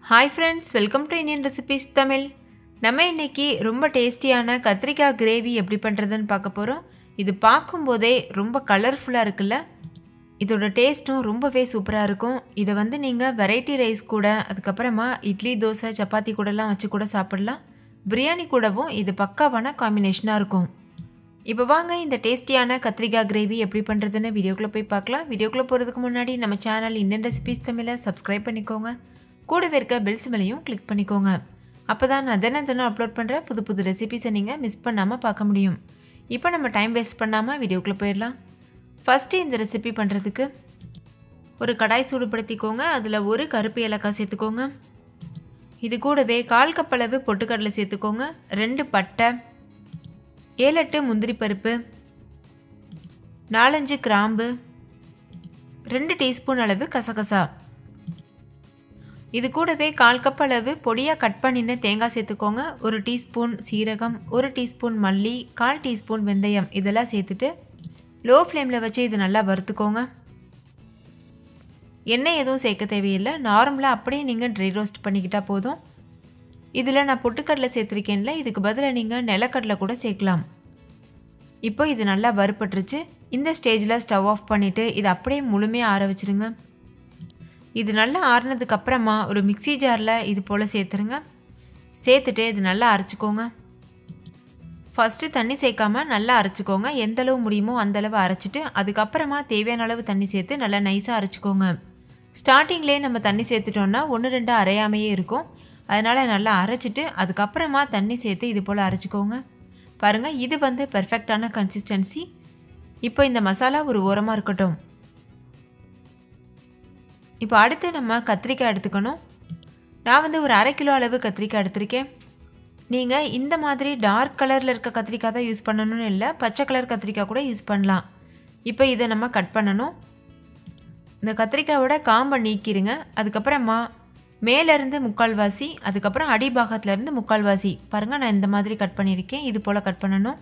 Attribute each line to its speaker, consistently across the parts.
Speaker 1: hi friends welcome to Indian recipes Tamil நம்ம இன்னைக்கு ரொம்ப டேஸ்டியான கத்திரிக்காய் கிரேவி எப்படி பண்ணுறதுன்னு பார்க்க போகிறோம் இது பார்க்கும்போதே ரொம்ப கலர்ஃபுல்லாக இருக்குல்ல இதோட டேஸ்ட்டும் ரொம்பவே சூப்பராக இருக்கும் இதை வந்து நீங்கள் வெரைட்டி ரைஸ் கூட அதுக்கப்புறமா இட்லி தோசை சப்பாத்தி கூடலாம் வச்சு கூட சாப்பிடலாம் பிரியாணி கூடவும் இது பக்காவான காம்பினேஷனாக இருக்கும் இப்போ வாங்க இந்த டேஸ்டியான கத்திரிக்காய் கிரேவி எப்படி பண்ணுறதுன்னு வீடியோக்குள்ளே போய் பார்க்கலாம் வீடியோக்குள்ளே போகிறதுக்கு முன்னாடி நம்ம சேனல் இந்தியன் ரெசிபிஸ் தமிழை சப்ஸ்கிரைப் பண்ணிக்கோங்க கூடவே இருக்க பெல்ஸ் மேலேயும் கிளிக் பண்ணிக்கோங்க அப்போ தான் நான் தினம் தினம் அப்லோட் பண்ணுற புது புது ரெசிபிஸை நீங்கள் மிஸ் பண்ணாமல் பார்க்க முடியும் இப்போ நம்ம டைம் வேஸ்ட் பண்ணாமல் வீடியோக்குள்ளே போயிடலாம் ஃபஸ்ட்டு இந்த ரெசிபி பண்ணுறதுக்கு ஒரு கடாய் சூடுபடுத்திக்கோங்க அதில் ஒரு கருப்பு ஏலக்காய் சேர்த்துக்கோங்க இது கூடவே கால் கப்பளவு பொட்டுக்கடலை சேர்த்துக்கோங்க ரெண்டு பட்டை ஏழெட்டு முந்திரி பருப்பு நாலஞ்சு கிராம்பு ரெண்டு டீஸ்பூன் அளவு கசகசா இது கூடவே கால் கப் அளவு பொடியாக கட் பண்ணின தேங்காய் சேர்த்துக்கோங்க ஒரு டீஸ்பூன் சீரகம் ஒரு டீஸ்பூன் மல்லி கால் டீஸ்பூன் வெந்தயம் இதெல்லாம் சேர்த்துட்டு லோ ஃப்ளேமில் வச்சு இது நல்லா வறுத்துக்கோங்க எண்ணெய் எதுவும் சேர்க்க தேவையில்லை நார்மலாக அப்படியே நீங்கள் ட்ரை ரோஸ்ட் பண்ணிக்கிட்டால் போதும் இதில் நான் பொட்டுக்கடலை சேர்த்துருக்கேன்ல இதுக்கு பதிலாக நீங்கள் நிலக்கடலை கூட சேர்க்கலாம் இப்போ இது நல்லா வறுப்பட்டுருச்சு இந்த ஸ்டேஜில் ஸ்டவ் ஆஃப் பண்ணிவிட்டு இது அப்படியே முழுமையாக ஆற வச்சுருங்க இது நல்லா ஆறுனதுக்கு அப்புறமா ஒரு மிக்சி ஜாரில் இது போல் சேர்த்துருங்க சேர்த்துட்டு இது நல்லா அரைச்சிக்கோங்க ஃபஸ்ட்டு தண்ணி சேர்க்காம நல்லா அரைச்சிக்கோங்க எந்த அளவு முடியுமோ அந்தளவு அரைச்சிட்டு அதுக்கப்புறமா தேவையான அளவு தண்ணி சேர்த்து நல்லா நைஸாக அரைச்சிக்கோங்க ஸ்டார்டிங்லேயே நம்ம தண்ணி சேர்த்துட்டோன்னா ஒன்று ரெண்டு அரையாமையே இருக்கும் அதனால் நல்லா அரைச்சிட்டு அதுக்கப்புறமா தண்ணி சேர்த்து இது போல் அரைச்சிக்கோங்க பாருங்கள் இது வந்து பெர்ஃபெக்டான கன்சிஸ்டன்சி இப்போ இந்த மசாலா ஒரு ஓரமாக இருக்கட்டும் இப்போ அடுத்து நம்ம கத்திரிக்காய் எடுத்துக்கணும் நான் வந்து ஒரு அரை கிலோ அளவு கத்திரிக்காய் எடுத்திருக்கேன் நீங்கள் இந்த மாதிரி டார்க் கலரில் இருக்க கத்திரிக்காய் தான் யூஸ் பண்ணணும்னு இல்லை பச்சை கலர் கத்திரிக்காய் கூட யூஸ் பண்ணலாம் இப்போ இதை நம்ம கட் பண்ணணும் இந்த கத்திரிக்காயோட காம்பை நீக்கிடுங்க அதுக்கப்புறமா மேலேருந்து முக்கால்வாசி அதுக்கப்புறம் அடிபாகத்துலேருந்து முக்கால்வாசி பாருங்கள் நான் இந்த மாதிரி கட் பண்ணியிருக்கேன் இது போல் கட் பண்ணணும்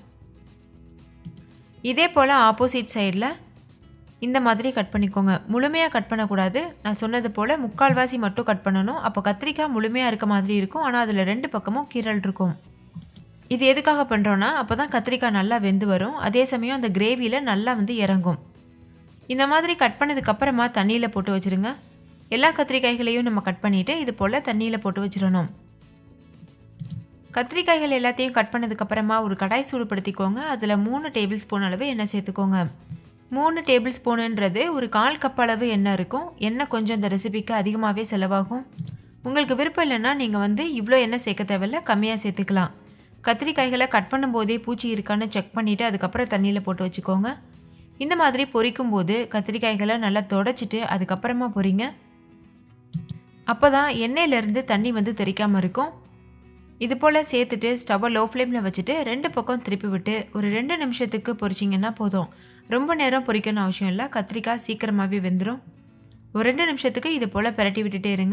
Speaker 1: இதே போல் ஆப்போசிட் சைடில் இந்த மாதிரி கட் பண்ணிக்கோங்க முழுமையாக கட் பண்ணக்கூடாது நான் சொன்னது போல் முக்கால்வாசி மட்டும் கட் பண்ணணும் அப்போ கத்திரிக்காய் முழுமையாக இருக்க மாதிரி இருக்கும் ஆனால் அதில் ரெண்டு பக்கமும் கீரல் இருக்கும் இது எதுக்காக பண்ணுறோன்னா அப்போ தான் கத்திரிக்காய் நல்லா வெந்து வரும் அதே சமயம் அந்த கிரேவியில் நல்லா வந்து இறங்கும் இந்த மாதிரி கட் பண்ணதுக்கப்புறமா தண்ணியில் போட்டு வச்சுருங்க எல்லா கத்திரிக்காய்களையும் நம்ம கட் பண்ணிவிட்டு இது போல் தண்ணியில் போட்டு வச்சிடணும் கத்திரிக்காய்கள் எல்லாத்தையும் கட் பண்ணதுக்கப்புறமா ஒரு கடாய் சூடுபடுத்திக்கோங்க அதில் மூணு டேபிள் ஸ்பூன் அளவு எண்ணெய் சேர்த்துக்கோங்க மூணு டேபிள் ஸ்பூனுன்றது ஒரு கால் கப் அளவு எண்ணெய் இருக்கும் எண்ணெய் கொஞ்சம் இந்த ரெசிபிக்கு அதிகமாகவே செலவாகும் உங்களுக்கு விருப்பம் இல்லைன்னா நீங்கள் வந்து இவ்வளோ எண்ணெய் சேர்க்க தேவையில்ல கம்மியாக சேர்த்துக்கலாம் கத்திரிக்காய்களை கட் பண்ணும்போதே பூச்சி இருக்கான்னு செக் பண்ணிவிட்டு அதுக்கப்புறம் தண்ணியில் போட்டு வச்சுக்கோங்க இந்த மாதிரி பொரிக்கும் போது கத்திரிக்காய்களை நல்லா தொடச்சிட்டு அதுக்கப்புறமா பொரிங்க அப்போ தான் எண்ணெயிலேருந்து தண்ணி வந்து தெறிக்காமல் இருக்கும் இது போல் சேர்த்துட்டு ஸ்டவ்வை லோ ஃப்ளேமில் வச்சுட்டு ரெண்டு பக்கம் திருப்பி விட்டு ஒரு ரெண்டு நிமிஷத்துக்கு பொரிச்சிங்கன்னா போதும் ரொம்ப நேரம் பொரிக்கணும் அவசியம் இல்லை கத்திரிக்காய் சீக்கிரமாகவே வெந்துடும் ஒரு ரெண்டு நிமிஷத்துக்கு இது போல் பிரட்டி விட்டுட்டே இருங்க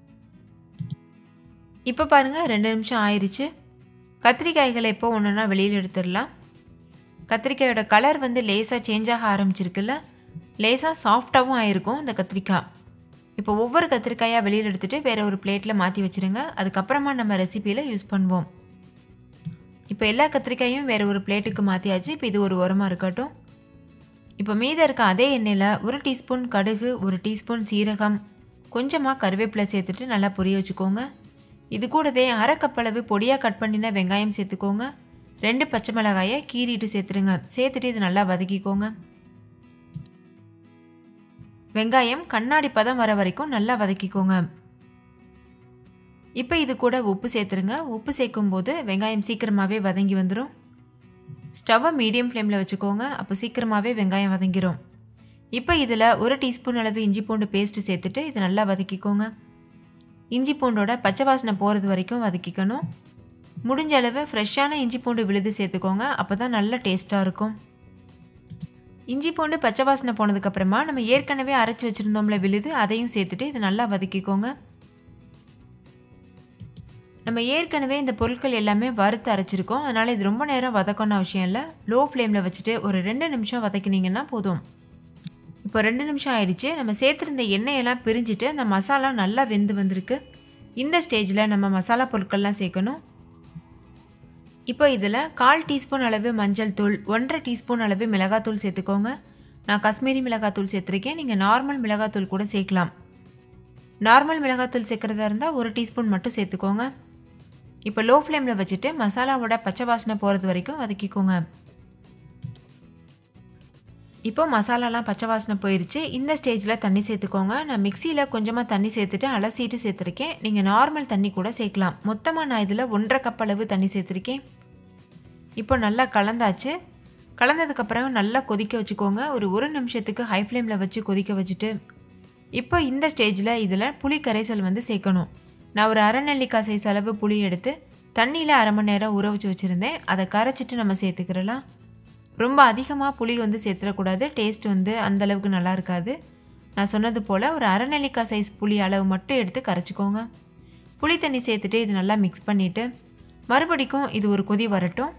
Speaker 1: இப்போ பாருங்கள் ரெண்டு நிமிஷம் ஆயிடுச்சு கத்திரிக்காய்களை இப்போ ஒன்றுனா வெளியில் எடுத்துடலாம் கத்திரிக்காயோட கலர் வந்து லேசாக சேஞ்ச் ஆக ஆரம்பிச்சிருக்குல்ல லேசாக சாஃப்டாகவும் ஆயிருக்கும் அந்த கத்திரிக்காய் இப்போ ஒவ்வொரு கத்திரிக்காயாக வெளியில் எடுத்துகிட்டு வேறு ஒரு பிளேட்டில் மாற்றி வச்சுருங்க அதுக்கப்புறமா நம்ம ரெசிப்பியில் யூஸ் பண்ணுவோம் இப்போ எல்லா கத்திரிக்காயும் வேறு ஒரு பிளேட்டுக்கு மாற்றியாச்சு இப்போ இது ஒரு உரமாக இருக்கட்டும் இப்போ மீதம் இருக்க அதே எண்ணெயில் ஒரு டீஸ்பூன் கடுகு ஒரு டீஸ்பூன் சீரகம் கொஞ்சமாக கருவேப்பிலை சேர்த்துட்டு நல்லா பொரிய வச்சுக்கோங்க இது கூடவே அரை கப்பளவு பொடியாக கட் பண்ணின வெங்காயம் சேர்த்துக்கோங்க ரெண்டு பச்சை மிளகாயை கீறிட்டு சேர்த்துருங்க சேர்த்துட்டு இது நல்லா வதக்கிக்கோங்க வெங்காயம் கண்ணாடி பதம் வர வரைக்கும் நல்லா வதக்கிக்கோங்க இப்போ இது கூட உப்பு சேர்த்துருங்க உப்பு சேர்க்கும்போது வெங்காயம் சீக்கிரமாகவே வதங்கி வந்துடும் ஸ்டவ்வை மீடியம் ஃப்ளேமில் வச்சுக்கோங்க அப்போ சீக்கிரமாகவே வெங்காயம் வதங்கிடும் இப்போ இதில் ஒரு டீஸ்பூன் அளவு இஞ்சி பூண்டு பேஸ்ட்டு சேர்த்துட்டு இது நல்லா வதக்கிக்கோங்க இஞ்சி பூண்டோட பச்சை வாசனை போகிறது வரைக்கும் வதக்கிக்கணும் முடிஞ்ச அளவு ஃப்ரெஷ்ஷான இஞ்சி பூண்டு விழுது சேர்த்துக்கோங்க அப்போ தான் நல்ல டேஸ்ட்டாக இருக்கும் இஞ்சி பூண்டு பச்சை வாசனை போனதுக்கப்புறமா நம்ம ஏற்கனவே அரைச்சி வச்சுருந்தோம்ல விழுது அதையும் சேர்த்துட்டு இது நல்லா வதக்கிக்கோங்க நம்ம ஏற்கனவே இந்த பொருட்கள் எல்லாமே வறுத்து அரைச்சிருக்கோம் அதனால் இது ரொம்ப நேரம் வதக்கணும் அவசியம் இல்லை லோ ஃப்ளேமில் வச்சுட்டு ஒரு ரெண்டு நிமிஷம் வதக்கினீங்கன்னா போதும் இப்போ ரெண்டு நிமிஷம் ஆயிடுச்சு நம்ம சேர்த்துருந்த எண்ணெயெல்லாம் பிரிஞ்சுட்டு அந்த மசாலா நல்லா வெந்து வந்திருக்கு இந்த ஸ்டேஜில் நம்ம மசாலா பொருட்கள்லாம் சேர்க்கணும் இப்போ இதில் கால் டீஸ்பூன் அளவு மஞ்சள் தூள் ஒன்றரை டீஸ்பூன் அளவு மிளகாத்தூள் சேர்த்துக்கோங்க நான் காஷ்மீரி மிளகாத்தூள் சேர்த்துருக்கேன் நீங்கள் நார்மல் மிளகாத்தூள் கூட சேர்க்கலாம் நார்மல் மிளகாத்தூள் சேர்க்குறதா இருந்தால் ஒரு டீஸ்பூன் மட்டும் சேர்த்துக்கோங்க இப்போ லோ ஃப்ளேமில் வச்சுட்டு மசாலாவோட பச்சை வாசனை போகிறது வரைக்கும் வதக்கிக்கோங்க இப்போ மசாலாலாம் பச்சை வாசனை போயிடுச்சு இந்த ஸ்டேஜில் தண்ணி சேர்த்துக்கோங்க நான் மிக்சியில் கொஞ்சமாக தண்ணி சேர்த்துட்டு அலசிட்டு சேர்த்துருக்கேன் நீங்கள் நார்மல் தண்ணி கூட சேர்க்கலாம் மொத்தமாக நான் இதில் ஒன்றரை கப் அளவு தண்ணி சேர்த்துருக்கேன் இப்போ நல்லா கலந்தாச்சு கலந்ததுக்கப்புறம் நல்லா கொதிக்க வச்சுக்கோங்க ஒரு ஒரு நிமிஷத்துக்கு ஹை ஃப்ளேமில் வச்சு கொதிக்க வச்சுட்டு இப்போ இந்த ஸ்டேஜில் இதில் புளி கரைசல் வந்து சேர்க்கணும் நான் ஒரு அரை நெல்லிக்காய் சைஸ் அளவு புளி எடுத்து தண்ணியில் அரை மணி நேரம் ஊற வச்சு வச்சுருந்தேன் அதை கரைச்சிட்டு நம்ம சேர்த்துக்கிறலாம் ரொம்ப அதிகமாக புளி வந்து சேர்த்துடக்கூடாது டேஸ்ட் வந்து அந்தளவுக்கு நல்லா இருக்காது நான் சொன்னது போல் ஒரு அரை நெல்லிக்காய் சைஸ் புளி அளவு மட்டும் எடுத்து கரைச்சிக்கோங்க புளி தண்ணி சேர்த்துட்டு இது நல்லா மிக்ஸ் பண்ணிவிட்டு மறுபடிக்கும் இது ஒரு கொதி வரட்டும்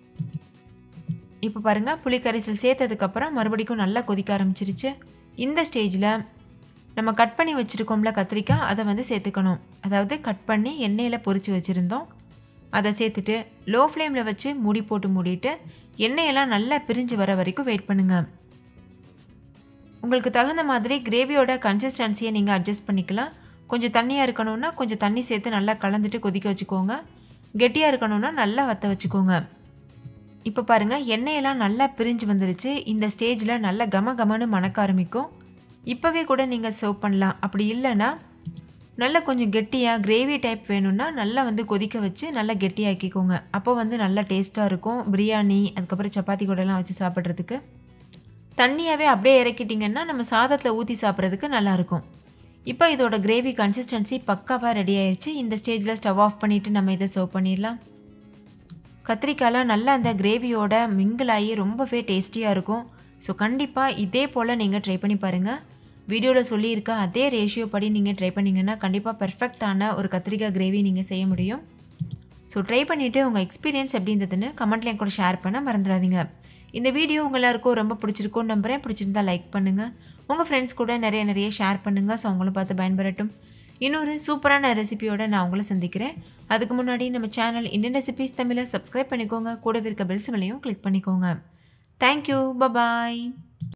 Speaker 1: இப்போ பாருங்கள் புளி கரைசல் சேர்த்ததுக்கப்புறம் மறுபடிக்கும் நல்லா கொதிக்க ஆரம்பிச்சிருச்சு இந்த ஸ்டேஜில் நம்ம கட் பண்ணி வச்சுருக்கோம்ல கத்திரிக்காய் அதை வந்து சேர்த்துக்கணும் அதாவது கட் பண்ணி எண்ணெயில் பொரித்து வச்சுருந்தோம் அதை சேர்த்துட்டு லோ ஃப்ளேமில் வச்சு மூடி போட்டு மூடிட்டு எண்ணெயெல்லாம் நல்லா பிரிஞ்சு வர வரைக்கும் வெயிட் பண்ணுங்கள் உங்களுக்கு தகுந்த மாதிரி கிரேவியோட கன்சிஸ்டன்சியை நீங்கள் அட்ஜஸ்ட் பண்ணிக்கலாம் கொஞ்சம் தண்ணியாக இருக்கணும்னா கொஞ்சம் தண்ணி சேர்த்து நல்லா கலந்துட்டு கொதிக்க வச்சுக்கோங்க கெட்டியாக இருக்கணும்னா நல்லா வற்ற வச்சுக்கோங்க இப்போ பாருங்கள் எண்ணெயெல்லாம் நல்லா பிரிஞ்சு வந்துருச்சு இந்த ஸ்டேஜில் நல்லா கம கமன்னு மணக்க ஆரம்பிக்கும் இப்போவே கூட நீங்கள் சர்வ் பண்ணலாம் அப்படி இல்லைன்னா நல்லா கொஞ்சம் கெட்டியாக கிரேவி டைப் வேணும்னா நல்லா வந்து கொதிக்க வச்சு நல்லா கெட்டியாக்கிக்கோங்க அப்போ வந்து நல்லா டேஸ்ட்டாக இருக்கும் பிரியாணி அதுக்கப்புறம் சப்பாத்தி கூடலாம் வச்சு சாப்பிட்றதுக்கு தண்ணியாகவே அப்படியே இறக்கிட்டிங்கன்னா நம்ம சாதத்தில் ஊற்றி சாப்பிட்றதுக்கு நல்லாயிருக்கும் இப்போ இதோட கிரேவி கன்சிஸ்டன்சி பக்காவாக ரெடி ஆயிடுச்சு இந்த ஸ்டேஜில் ஸ்டவ் ஆஃப் பண்ணிவிட்டு நம்ம இதை சர்வ் பண்ணிடலாம் கத்திரிக்காயெலாம் நல்லா அந்த கிரேவியோட மிங்கிள் ஆகி ரொம்பவே டேஸ்டியாக இருக்கும் ஸோ கண்டிப்பாக இதே போல் நீங்கள் ட்ரை பண்ணி பாருங்கள் வீடியோவில் சொல்லியிருக்க அதே ரேஷியோ படி நீங்கள் ட்ரை பண்ணிங்கன்னா கண்டிப்பாக பெர்ஃபெக்டான ஒரு கத்திரிக்காய் கிரேவி நீங்கள் செய்ய முடியும் ஸோ ட்ரை பண்ணிவிட்டு உங்கள் எக்ஸ்பீரியன்ஸ் எப்படி இருந்ததுன்னு கமெண்ட்ல என் கூட ஷேர் பண்ண மறந்துடாதீங்க இந்த வீடியோ உங்கள் எல்லாருக்கும் ரொம்ப பிடிச்சிருக்கும் நம்புறேன் பிடிச்சிருந்தா லைக் பண்ணுங்கள் உங்கள் ஃப்ரெண்ட்ஸ் கூட நிறைய நிறைய ஷேர் பண்ணுங்கள் ஸோ அவங்களும் பார்த்து பயன்பெறட்டும் இன்னொரு சூப்பரான ரெசிபியோட நான் உங்களை சந்திக்கிறேன் அதுக்கு முன்னாடி நம்ம சேனல் இந்தியன் ரெசிபிஸ் தமிழை சப்ஸ்கிரைப் பண்ணிக்கோங்க கூடவே இருக்க பெல் சிமிலையும் கிளிக் பண்ணிக்கோங்க தேங்க்யூ பபாய்